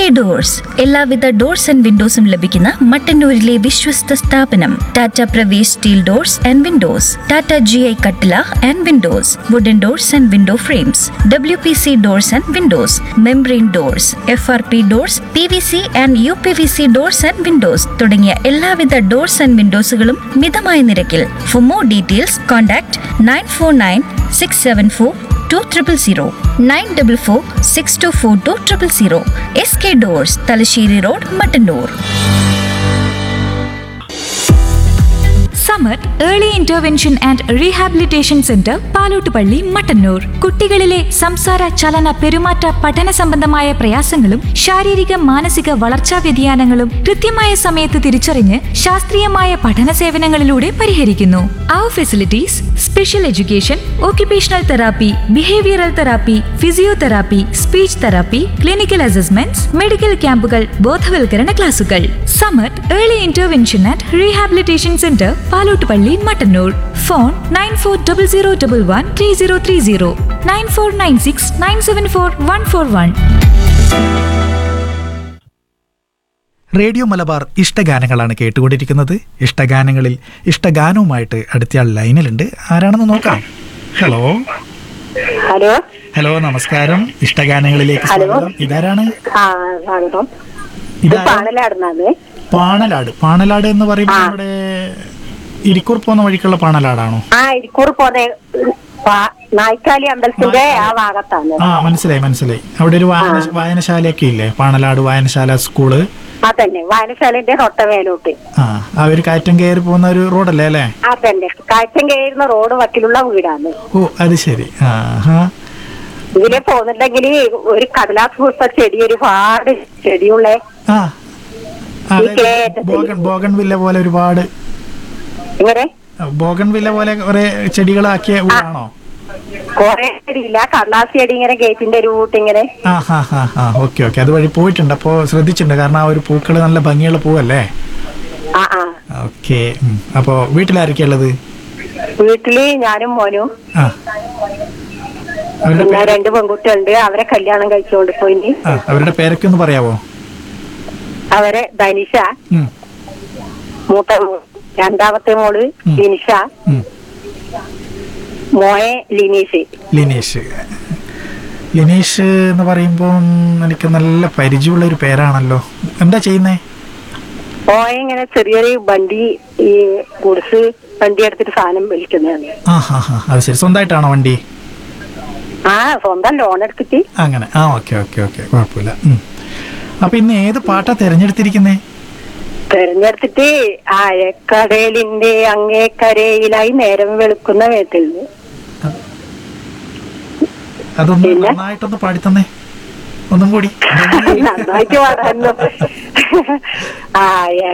K doors എല്ലാവിധ doors and വിൻഡോസും ലഭിക്കുന്ന മട്ടന്നൂരിലെ വിശ്വസ്ത സ്ഥാപനം Tata Pravesh steel doors and windows Tata G I കട്ടില and windows wooden doors and window frames W P C doors and windows membrane doors F R P doors P V C and U P V C doors and windows തുടങ്ങിയ എല്ലാവിധ doors and വിൻഡോസുകളും മിതമായ നിരക്കിൽ for more details contact nine four nine six seven four two triple zero nine double four six two four two triple zero S K doors Thalassery road Mattannur Samar early intervention and rehabilitation centre Palottupalli Mattannur കുട്ടികളിലെ സംസാര ചലന പെരുമാറ്റ പഠന സംബന്ധമായ പ്രയാസങ്ങളും ശാരീരിക മാനസിക വളർച്ചാ വ്യതിയാനങ്ങളും കൃത്യമായ സമയത്ത് തിരിച്ചറിഞ്ഞ് ശാസ്ത്രീയമായ പഠന സേവനങ്ങളിലൂടെ പരിഹരിക്കുന്നു അവർ facilities special education occupational therapy behavioural therapy physiotherapy speech therapy clinical assessments medical ക്യാമ്പുകൾ ബോധവൽക്കരണ ക്ലാസുകൾ Samath early intervention and rehabilitation centre Palottupalli Mattannur phone nine four double zero double one three zero three zero nine four nine six nine seven four one four one radio Malabar ഇഷ്ടഗാനങ്ങളാണ് കേട്ടുകൊണ്ടിരിക്കുന്നത് ഇഷ്ടഗാനങ്ങളിൽ ഇഷ്ടഗാനവുമായിട്ട് അടുത്തയാൾ ലൈനിലുണ്ട് ആരാണെന്ന് നോക്കാം hello hello hello നമസ്കാരം ഇഷ്ടഗാനങ്ങളിലേക്ക് hello. സ്വാഗതം ഇതാരാണ് ആ സ്വാഗതം ഇത് ഇതാരാ? പാണലാടുന്നത് പാണലാട് പാണലാട് എന്ന് പറയുമ്പോൾ ആ. നമ്മുടെ ഇരിക്കൂർ പോകുന്ന വഴിക്കുള്ള പാണലാടാണോ ആ ഇരിക്കൂർ പോന്നെ പാ- നായ്ക്കാലി അമ്പലത്തിന്റെ ആ ഭാഗത്താണ് ആ മനസ്സിലായി മനസ്സിലായി അവിടെ ഒരു വായന വായനശാലയൊക്കെ ഇല്ലേ പാണലാട് വായനശാല സ്കൂള് അതന്നെ വായനശാലന്റെ തൊട്ടമേലോട്ട് ആ ആ ഒരു കയറ്റം കയറി പോകുന്ന ഒരു റോഡല്ലേ അല്ലേ അതന്നെ കാഴ്ചം കയറുന്ന റോഡ് വക്കിലുള്ള വീടാണ് ഓ അത് ശരി ആ ഹാ ഇതിലെ പോകുന്നുണ്ടെങ്കിൽ ഒരു കടലാസ് പുഷ്പ ചെടി ഒരുപാട് ചെടിയുള്ള ആ ഈ കേറ്റത്തിൽ. ബോഗൺ ബോഗൺ വില്ല പോലെ ഒരുപാട് ഇങ്ങനെ ബോഗൺ വില്ല പോലെ കുറെ ചെടികളാക്കിയ വീടാണോ കൊറേ ചെടിയില്ല കടലാസ് ചെടി ഇങ്ങനെ ഗേറ്റിന്റെ ഒരു കൂട്ട് ഇങ്ങനെ ആ ഹാ ഹാ ഹാ ഓക്കെ ഓക്കെ അതുവഴി പോയിട്ടുണ്ട് അപ്പോൾ ശ്രദ്ധിച്ചിട്ടുണ്ട് കാരണം ആ ഒരു പൂക്കള് നല്ല ഭംഗിയുള്ള പൂവല്ലേ ആ ആ ഓക്കെ അപ്പോൾ വീട്ടിലാരൊക്കെയാ ഉള്ളത് വീട്ടില് ഞാനും മോനും ആ അവരുടെ പിന്നെ പേര് രണ്ട് പെൺകുട്ടികളുണ്ട് അവരെ കല്യാണം കഴിച്ചുകൊണ്ട് പോയി ആ അവരുടെ പേരൊക്കെ ഒന്ന് പറയാവോ അവരെ ധനിഷ ഉം, മൂത്ത മോ- രണ്ടാമത്തെ മോള് ഉം. ലിനിഷ ഉം. മോയെ ലിനീഷ് ലിനീഷ് ലിനീഷ് എന്ന് പറയുമ്പോൾ എനിക്ക് നല്ല പരിചയമുള്ള ഒരു പേരാണല്ലോ എന്താ ചെയ്യുന്നേ മോയെ ഇങ്ങനെ ചെറിയൊരു വണ്ടി ഈ ഗുഡ്സ് വണ്ടി എടുത്തിട്ട് സാധനം വിളിക്കുന്നതാണ് ആ ഹാ ഹാ അത് ശരി സ്വന്തമായിട്ടാണോ വണ്ടി ആ സ്വന്തം ലോൺ എടുത്തിട്ട് അങ്ങനെ ആ ഓക്കെ ഓക്കെ ഓക്കെ കുഴപ്പമില്ല ഉം. അപ്പൊ ഇന്ന് ഏത് പാട്ടാ തിരഞ്ഞെടുത്തിരിക്കുന്നേ തെരഞ്ഞെടുത്തിട്ട് ആയക്കടലിന്റെ അങ്ങേക്കരയിലായി നേരം വെളുക്കുന്ന വേത്തിൽ അതൊന്ന് പിന്നെ? നന്നായിട്ടൊന്ന് പാടിത്തന്നേ ഒന്നും കൂടി നന്നായിട്ട് പാടായിരുന്നു ആയ